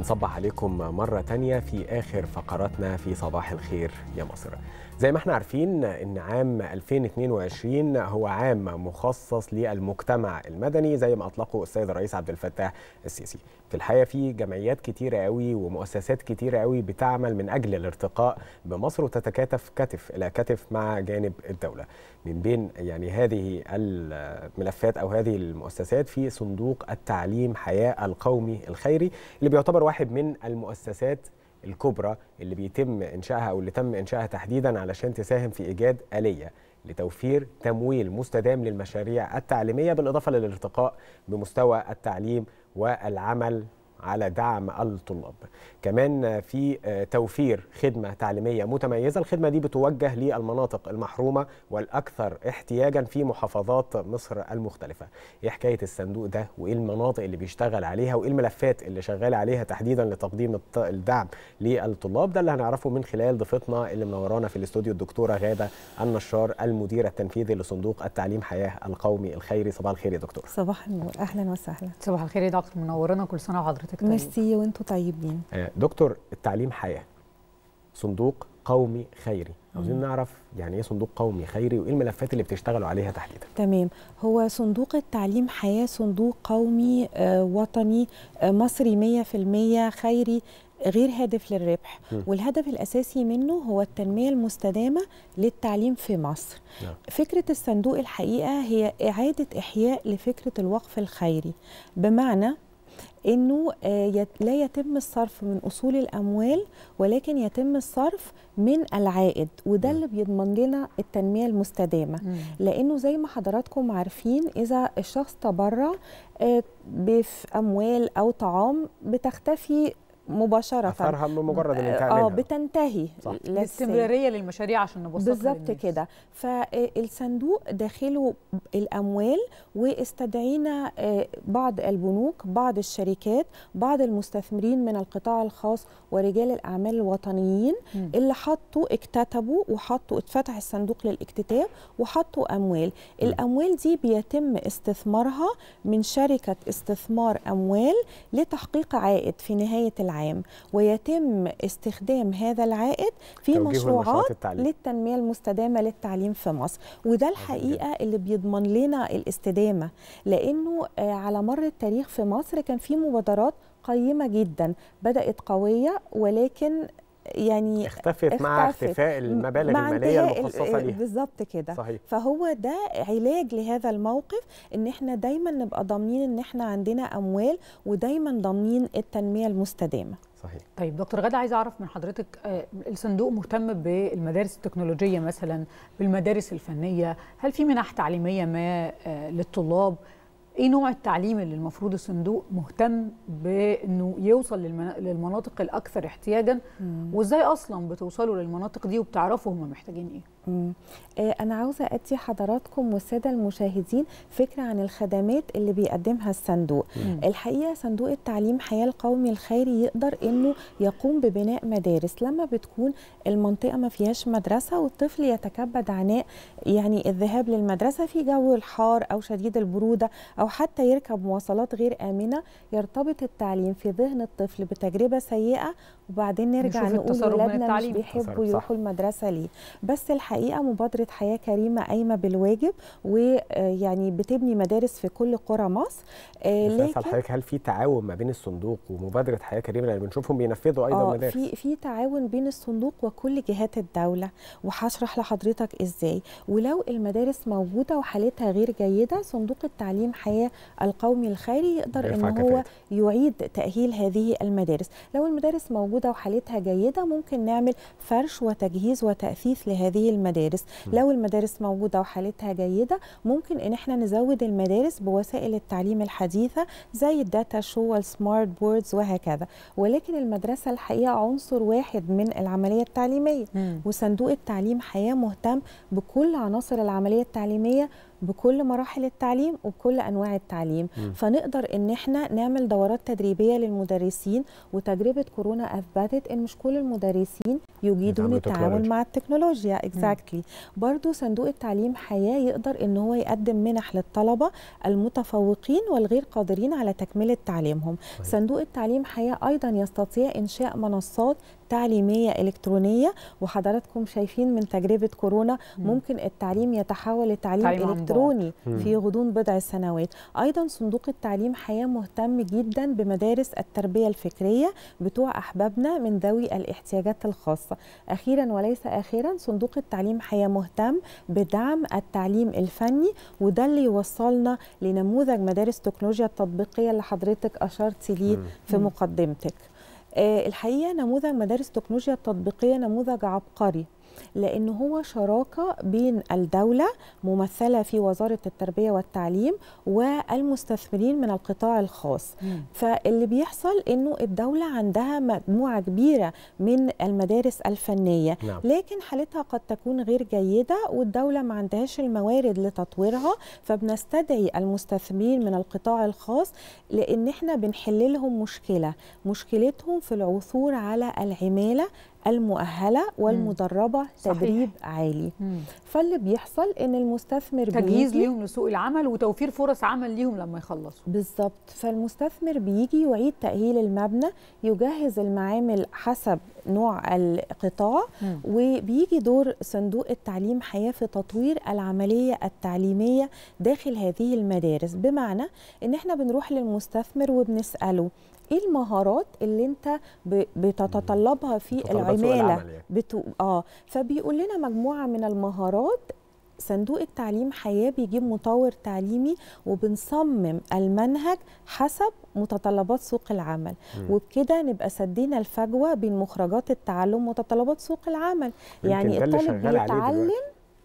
بنصبح عليكم مرة تانية في آخر فقراتنا في صباح الخير يا مصر زي ما احنا عارفين ان عام 2022 هو عام مخصص للمجتمع المدني زي ما اطلقه السيد الرئيس عبد الفتاح السيسي في الحقيقه في جمعيات كتيره قوي ومؤسسات كتيره قوي بتعمل من اجل الارتقاء بمصر وتتكاتف كتف الى كتف مع جانب الدوله من بين يعني هذه الملفات او هذه المؤسسات في صندوق التعليم حياه القومي الخيري اللي بيعتبر واحد من المؤسسات الكبرى اللي بيتم انشائها او اللي تم انشائها تحديدا علشان تساهم في ايجاد اليه لتوفير تمويل مستدام للمشاريع التعليميه بالاضافه للارتقاء بمستوى التعليم والعمل على دعم الطلاب كمان في توفير خدمة تعليمية متميزة الخدمة دي بتوجه للمناطق المحرومة والأكثر احتياجا في محافظات مصر المختلفة إيه حكاية الصندوق ده وإيه المناطق اللي بيشتغل عليها وإيه الملفات اللي شغال عليها تحديدا لتقديم الدعم للطلاب ده اللي هنعرفه من خلال ضيفتنا اللي منورانا في الاستوديو الدكتورة غادة النشار المدير التنفيذي لصندوق التعليم حياة القومي الخيري صباح الخير يا دكتور صباح النور أهلا وسهلا صباح الخير يا دكتور منورانا كل سنة وحضرتك طيب ميرسي وانتم طيبين دكتور التعليم حياه صندوق قومي خيري عاوزين نعرف يعني ايه صندوق قومي خيري وايه الملفات اللي بتشتغلوا عليها تحديدا تمام هو صندوق التعليم حياه صندوق قومي آه وطني آه مصري 100% خيري غير هادف للربح م. والهدف الاساسي منه هو التنميه المستدامه للتعليم في مصر م. فكره الصندوق الحقيقه هي اعاده احياء لفكره الوقف الخيري بمعنى انه لا يتم الصرف من اصول الاموال ولكن يتم الصرف من العائد وده اللي بيضمن لنا التنميه المستدامه لانه زي ما حضراتكم عارفين اذا الشخص تبرع باموال او طعام بتختفي مباشره اثرها بمجرد الانتهاء اه بتنتهي الاستمراريه للمشاريع عشان نبسطها بالظبط كده فالصندوق داخله الاموال واستدعينا بعض البنوك بعض الشركات بعض المستثمرين من القطاع الخاص ورجال الاعمال الوطنيين م. اللي حطوا اكتتبوا وحطوا اتفتح الصندوق للاكتتاب وحطوا اموال م. الاموال دي بيتم استثمارها من شركه استثمار اموال لتحقيق عائد في نهايه العام العام ويتم استخدام هذا العائد في مشروعات للتنمية المستدامة للتعليم في مصر وده الحقيقة اللي بيضمن لنا الاستدامة لأنه على مر التاريخ في مصر كان في مبادرات قيمة جدا بدأت قوية ولكن يعني اختفت, اختفت مع اختفاء المبالغ مع الماليه المخصصه ليها بالظبط كده صحيح. فهو ده علاج لهذا الموقف ان احنا دايما نبقى ضامنين ان احنا عندنا اموال ودايما ضامنين التنميه المستدامه صحيح طيب دكتور غدا عايزه اعرف من حضرتك الصندوق مهتم بالمدارس التكنولوجيه مثلا بالمدارس الفنيه هل في منح تعليميه ما للطلاب ايه نوع التعليم اللي المفروض الصندوق مهتم بانه يوصل للمناطق الاكثر احتياجا وازاي اصلا بتوصلوا للمناطق دي وبتعرفوا هم محتاجين ايه مم. آه انا عاوزه ادي حضراتكم والساده المشاهدين فكره عن الخدمات اللي بيقدمها الصندوق مم. الحقيقه صندوق التعليم حياه القومي الخيري يقدر انه يقوم ببناء مدارس لما بتكون المنطقه ما فيهاش مدرسه والطفل يتكبد عناء يعني الذهاب للمدرسه في جو الحار او شديد البروده او حتى يركب مواصلات غير امنه يرتبط التعليم في ذهن الطفل بتجربه سيئه وبعدين نرجع نقول ولادنا مش بيحبوا يروحوا المدرسه ليه بس الحقيقه الحقيقه مبادره حياه كريمه قايمه بالواجب ويعني بتبني مدارس في كل قرى مصر لكن حضرتك هل في تعاون ما بين الصندوق ومبادره حياه كريمه لان بنشوفهم بينفذوا ايضا مدارس في في تعاون بين الصندوق وكل جهات الدوله وهشرح لحضرتك ازاي ولو المدارس موجوده وحالتها غير جيده صندوق التعليم حياه القومي الخيري يقدر ان هو يعيد تاهيل هذه المدارس لو المدارس موجوده وحالتها جيده ممكن نعمل فرش وتجهيز وتاثيث لهذه المدارس المدارس لو المدارس موجودة وحالتها جيدة ممكن ان احنا نزود المدارس بوسائل التعليم الحديثة زي الداتا شو والسمارت بوردز وهكذا ولكن المدرسة الحقيقة عنصر واحد من العملية التعليمية مم. وصندوق التعليم حياة مهتم بكل عناصر العملية التعليمية بكل مراحل التعليم وبكل انواع التعليم م. فنقدر ان احنا نعمل دورات تدريبيه للمدرسين وتجربه كورونا اثبتت ان مش كل المدرسين يجيدون يتعاملوا التعامل تكنولوجيا. مع التكنولوجيا اكزاكتلي برضو صندوق التعليم حياه يقدر ان هو يقدم منح للطلبه المتفوقين والغير قادرين على تكمله تعليمهم طيب. صندوق التعليم حياه ايضا يستطيع انشاء منصات تعليميه الكترونيه وحضراتكم شايفين من تجربه كورونا مم. ممكن التعليم يتحول لتعليم تعليم عن بعد. الكتروني مم. في غضون بضع سنوات ايضا صندوق التعليم حياه مهتم جدا بمدارس التربيه الفكريه بتوع احبابنا من ذوي الاحتياجات الخاصه اخيرا وليس اخيرا صندوق التعليم حياه مهتم بدعم التعليم الفني وده اللي يوصلنا لنموذج مدارس تكنولوجيا التطبيقيه اللي حضرتك اشرتي ليه مم. في مم. مقدمتك آه، الحقيقه نموذج مدارس تكنولوجيا التطبيقيه نموذج عبقري لأن هو شراكة بين الدولة ممثلة في وزارة التربية والتعليم والمستثمرين من القطاع الخاص مم. فاللي بيحصل انه الدولة عندها مجموعة كبيرة من المدارس الفنية نعم لكن حالتها قد تكون غير جيدة والدولة ما عندهاش الموارد لتطويرها فبنستدعي المستثمرين من القطاع الخاص لان احنا بنحل لهم مشكلة مشكلتهم في العثور على العمالة المؤهلة والمدربة صحيح. تدريب عالي مم. فاللي بيحصل ان المستثمر تجهيز بيجي ليهم لسوق العمل وتوفير فرص عمل ليهم لما يخلصوا بالظبط فالمستثمر بيجي يعيد تأهيل المبنى يجهز المعامل حسب نوع القطاع مم. وبيجي دور صندوق التعليم حياة في تطوير العملية التعليمية داخل هذه المدارس بمعنى ان احنا بنروح للمستثمر وبنسأله ايه المهارات اللي انت ب- بتتطلبها في متطلبات سوق العمالة العمل يعني. بتو... اه فبيقول لنا مجموعه من المهارات صندوق التعليم حياه بيجيب مطور تعليمي وبنصمم المنهج حسب متطلبات سوق العمل مم. وبكده نبقى سدينا الفجوه بين مخرجات التعلم ومتطلبات سوق العمل يمكن يعني ده اللي الطالب شغال عليه بيتعلم دلوقتي.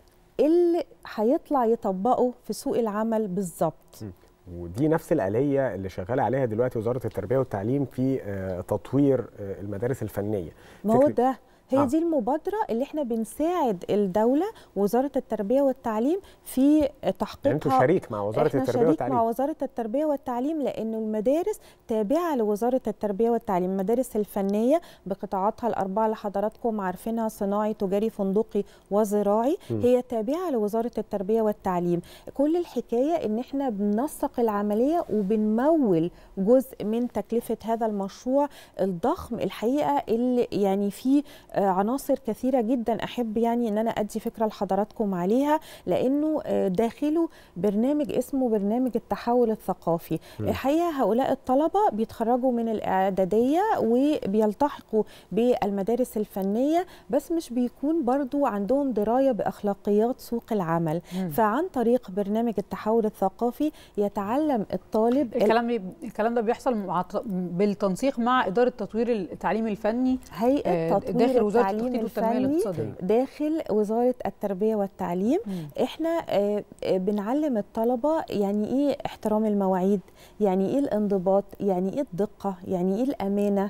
اللي هيطلع يطبقه في سوق العمل بالظبط ودي نفس الآلية اللي شغالة عليها دلوقتي وزارة التربية والتعليم في آه، تطوير آه، المدارس الفنية ما هو فكرة- ده هي آه. دي المبادرة اللي احنا بنساعد الدولة وزارة التربية والتعليم في يعني انتوا تحقيقها شريك مع وزارة احنا التربية شريك والتعليم مع وزارة التربية والتعليم لأنه المدارس تابعة لوزارة التربية والتعليم المدارس الفنية بقطاعاتها الأربعة اللي حضراتكم عارفينها صناعي تجاري فندقي وزراعي م. هي تابعة لوزارة التربية والتعليم كل الحكاية إن احنا بننسق العملية وبنمول جزء من تكلفة هذا المشروع الضخم الحقيقة اللي يعني فيه آه، عناصر كثيرة جدا أحب يعني إن أنا أدي فكرة لحضراتكم عليها لأنه آه، داخله برنامج اسمه برنامج التحول الثقافي م. الحقيقة هؤلاء الطلبة بيتخرجوا من الإعدادية وبيلتحقوا بالمدارس الفنية بس مش بيكون برضو عندهم دراية بأخلاقيات سوق العمل مم. فعن طريق برنامج التحول الثقافي يتعلم الطالب ال- الكلام بي... الكلام ده بيحصل مع... بالتنسيق مع إدارة تطوير التعليم الفني هيئة آه، تطوير داخل وزارة التعليم التخطيط والتنمية الفني الاقتصادية داخل وزارة التربية والتعليم مم. احنا آه، آه، بنعلم الطلبة يعني ايه احترام المواعيد يعني ايه الانضباط يعني ايه الدقة يعني ايه الأمانة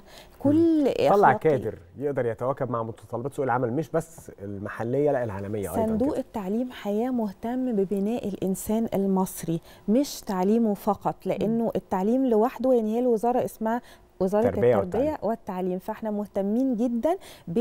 كل طلع أخلاقي- كادر يقدر يتواكب مع متطلبات سوق العمل مش بس المحلية لا العالمية أيضا صندوق كده. التعليم حياة مهتم ببناء الإنسان المصري مش تعليمه فقط لأنه التعليم لوحده يعني هي الوزارة اسمها وزارة التربية التربية والتعليم. والتعليم فاحنا مهتمين جدا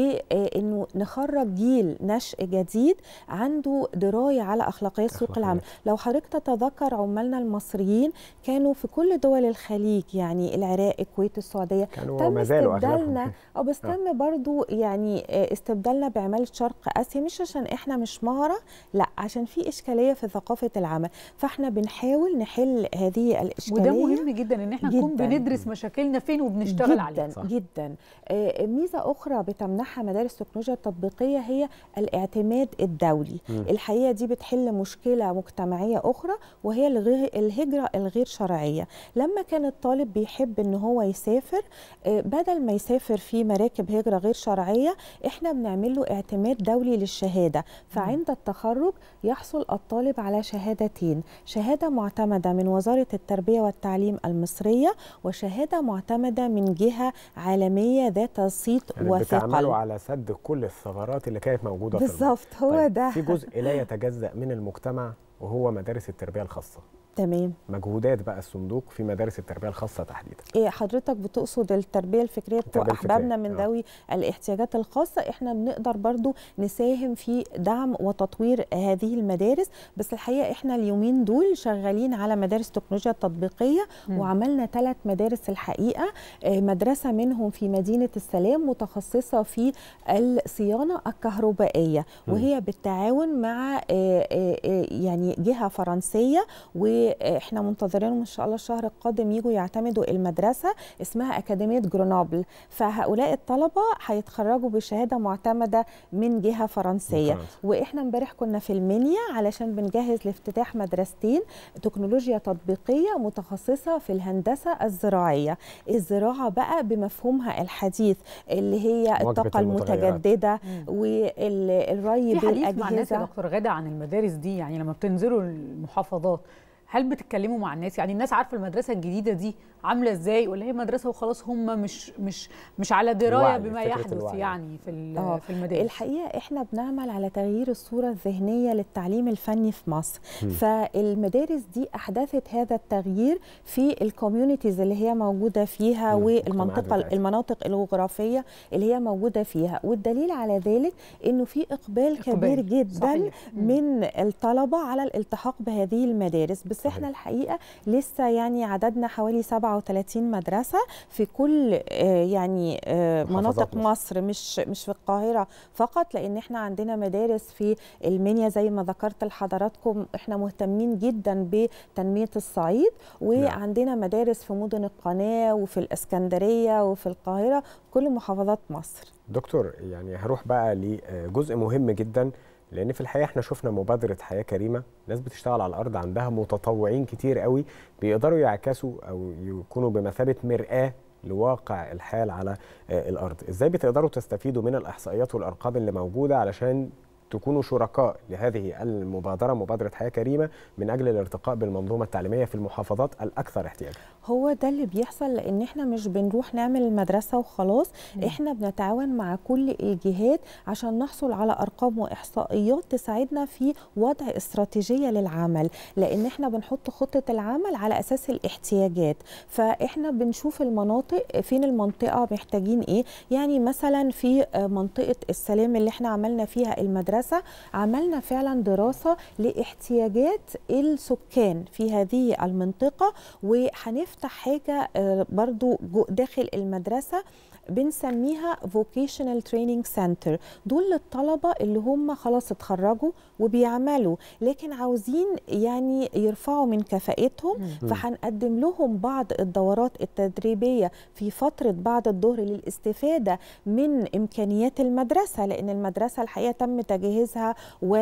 بانه نخرج جيل نشء جديد عنده دراية على اخلاقيات سوق أخلاقيات. العمل لو حضرتك تتذكر عمالنا المصريين كانوا في كل دول الخليج يعني العراق الكويت السعودية كانوا تم وما زالوا استبدالنا أغلبهم اه بس تم برضو يعني آه، استبدالنا بعمالة شرق اسيا مش عشان احنا مش مهرة لا عشان في اشكالية في ثقافة العمل فاحنا بنحاول نحل هذه الاشكالية وده مهم جدا ان احنا نكون جداً. بندرس مشاكلنا فين وبنشتغل جدا عليها صح. جدا آه، ميزه اخرى بتمنحها مدارس التكنولوجيا التطبيقيه هي الاعتماد الدولي مم. الحقيقه دي بتحل مشكله مجتمعيه اخرى وهي الغي- الهجره الغير شرعيه لما كان الطالب بيحب ان هو يسافر آه، بدل ما يسافر في مراكب هجره غير شرعيه احنا بنعمل له اعتماد دولي للشهاده فعند التخرج يحصل الطالب على شهادتين شهاده معتمده من وزاره التربيه والتعليم المصريه وشهاده معتمده من جهه عالميه ذات صيت يعني بتعملوا وثقل على سد كل الثغرات اللي كانت موجودة في الموضوع. بالظبط هو طيب، ده في جزء لا يتجزأ من المجتمع وهو مدارس التربية الخاصة تمام مجهودات بقى الصندوق في مدارس التربيه الخاصه تحديدا إيه حضرتك بتقصد التربيه الفكريه بتوع التربية الفكرية، احبابنا من آه. ذوي الاحتياجات الخاصه احنا بنقدر برضو نساهم في دعم وتطوير هذه المدارس بس الحقيقه احنا اليومين دول شغالين على مدارس تكنولوجيا تطبيقيه مم. وعملنا ثلاث مدارس الحقيقه آه، مدرسه منهم في مدينه السلام متخصصه في الصيانه الكهربائيه مم. وهي بالتعاون مع آه، آه، آه، يعني جهه فرنسيه واحنا منتظرينهم ان شاء الله الشهر القادم يجوا يعتمدوا المدرسه اسمها اكاديميه جرونابل فهؤلاء الطلبه هيتخرجوا بشهاده معتمده من جهه فرنسيه من فرنسا. واحنا امبارح كنا في المنيا علشان بنجهز لافتتاح مدرستين تكنولوجيا تطبيقيه متخصصه في الهندسه الزراعيه الزراعه بقى بمفهومها الحديث اللي هي مواكبة الطاقه المتغيرات. المتجدده مم. والري في حديث مع الناس يا بالاجهزه دكتور غاده عن المدارس دي يعني لما بتنزلوا المحافظات هل بتتكلموا مع الناس يعني الناس عارفه المدرسه الجديده دي عامله ازاي ولا هي مدرسه وخلاص هم مش مش مش على درايه الوعي، بما فكرة يحدث الوعي. يعني في ال- آه، في المدارس الحقيقه احنا بنعمل على تغيير الصوره الذهنيه للتعليم الفني في مصر مم. فالمدارس دي احدثت هذا التغيير في الكوميونيتيز اللي هي موجوده فيها مم، المجتمعات والمنطقه بتاعتها. المناطق الجغرافيه اللي هي موجوده فيها والدليل على ذلك انه في اقبال إقبال، كبير جدا صحيح. مم. من الطلبه على الالتحاق بهذه المدارس بس صحيح. احنا الحقيقه لسه يعني عددنا حوالي 37 مدرسه في كل آه، يعني آه، محافظات مناطق مصر. مصر مش مش في القاهره فقط لان احنا عندنا مدارس في المنيا زي ما ذكرت لحضراتكم احنا مهتمين جدا بتنميه الصعيد وعندنا مدارس في مدن القناه وفي الاسكندريه وفي القاهره كل محافظات مصر دكتور يعني هروح بقى لجزء مهم جدا لان في الحقيقه احنا شفنا مبادره حياه كريمه ناس بتشتغل على الارض عندها متطوعين كتير قوي بيقدروا يعكسوا او يكونوا بمثابه مرآه لواقع الحال على آه، الارض ازاي بتقدروا تستفيدوا من الاحصائيات والارقام اللي موجوده علشان تكونوا شركاء لهذه المبادره مبادره حياه كريمه من اجل الارتقاء بالمنظومه التعليميه في المحافظات الاكثر احتياجا هو ده اللي بيحصل لان احنا مش بنروح نعمل المدرسه وخلاص مم. احنا بنتعاون مع كل الجهات عشان نحصل على ارقام واحصائيات تساعدنا في وضع استراتيجيه للعمل لان احنا بنحط خطه العمل على اساس الاحتياجات فاحنا بنشوف المناطق فين المنطقه محتاجين ايه يعني مثلا في آه، منطقه السلام اللي احنا عملنا فيها المدرسه عملنا فعلا دراسه لاحتياجات السكان في هذه المنطقه وهنفتح حاجه آه، برضو جو- داخل المدرسه بنسميها vocational training center دول للطلبة اللي هم خلاص اتخرجوا وبيعملوا لكن عاوزين يعني يرفعوا من كفاءتهم مم. فهنقدم لهم بعض الدورات التدريبية في فترة بعد الظهر للاستفادة من إمكانيات المدرسة لأن المدرسة الحقيقة تم تجهيزها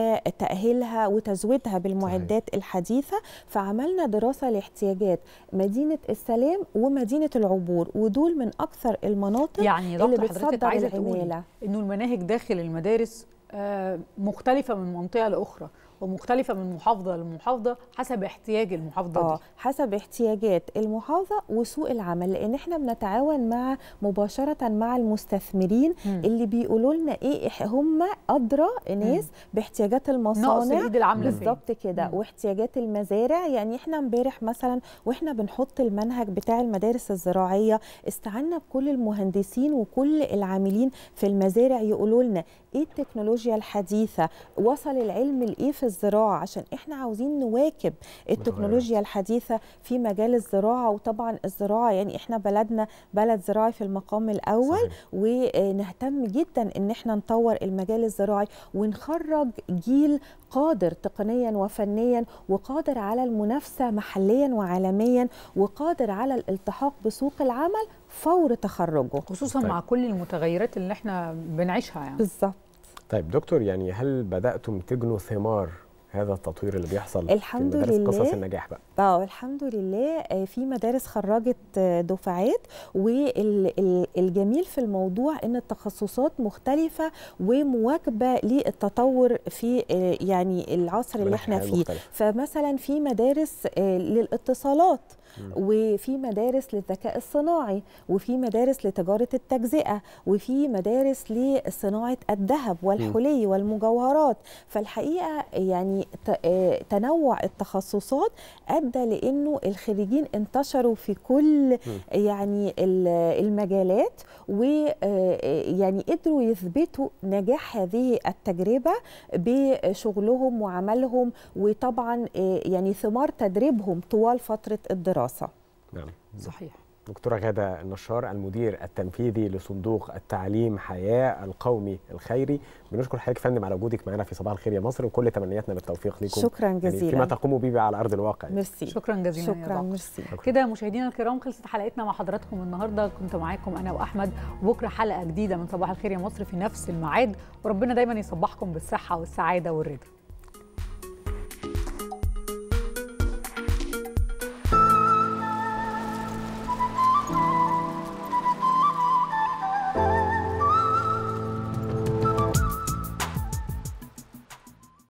وتأهيلها وتزويدها بالمعدات الحديثة فعملنا دراسة لاحتياجات مدينة السلام ومدينة العبور ودول من أكثر المناطق يعني اللي دكتور حضرتك بتصدر عايزه تقولي العمالة انه المناهج داخل المدارس آه، مختلفه من منطقه لاخرى ومختلفه من محافظه لمحافظه حسب احتياج المحافظه اه دي حسب احتياجات المحافظه وسوق العمل لان احنا بنتعاون مع مباشره مع المستثمرين مم. اللي بيقولوا لنا ايه إح- هم ادرى ناس باحتياجات نقص المصانع الايد العامله فين بالظبط كده مم. واحتياجات المزارع يعني احنا امبارح مثلا واحنا بنحط المنهج بتاع المدارس الزراعيه استعنا بكل المهندسين وكل العاملين في المزارع يقولوا لنا ايه التكنولوجيا الحديثه وصل العلم لايه في الزراعه عشان احنا عاوزين نواكب التكنولوجيا الحديثه في مجال الزراعه وطبعا الزراعه يعني احنا بلدنا بلد زراعي في المقام الاول صحيح. ونهتم جدا ان احنا نطور المجال الزراعي ونخرج جيل قادر تقنيا وفنيا وقادر على المنافسه محليا وعالميا وقادر على الالتحاق بسوق العمل فور تخرجه خصوصا طيب. مع كل المتغيرات اللي احنا بنعيشها يعني بالظبط طيب دكتور يعني هل بداتم تجنوا ثمار هذا التطوير اللي بيحصل الحمد في مدارس لله. قصص النجاح بقى اه الحمد لله آه، في مدارس خرجت آه، دفعات والجميل في الموضوع ان التخصصات مختلفه ومواكبه للتطور في آه، يعني العصر اللي احنا والحياة فيه المختلفة. فمثلا في مدارس آه، للاتصالات مم. وفي مدارس للذكاء الصناعي وفي مدارس لتجارة التجزئة وفي مدارس لصناعة الذهب والحلي والمجوهرات فالحقيقة يعني يعني تنوع التخصصات ادى لانه الخريجين انتشروا في كل يعني المجالات ويعني قدروا يثبتوا نجاح هذه التجربه بشغلهم وعملهم وطبعا يعني ثمار تدريبهم طوال فتره الدراسه. نعم صحيح. دكتورة غادة النشار المدير التنفيذي لصندوق التعليم حياة القومي الخيري بنشكر حضرتك فندم على وجودك معنا في صباح الخير يا مصر وكل تمنياتنا بالتوفيق لكم شكرا جزيلا يعني فيما تقوموا به على أرض الواقع ميرسي شكرا جزيلا شكرا ميرسي كده مشاهدينا الكرام خلصت حلقتنا مع حضراتكم النهارده كنت معاكم أنا وأحمد وبكرة حلقة جديدة من صباح الخير يا مصر في نفس الميعاد وربنا دايما يصبحكم بالصحة والسعادة والرضا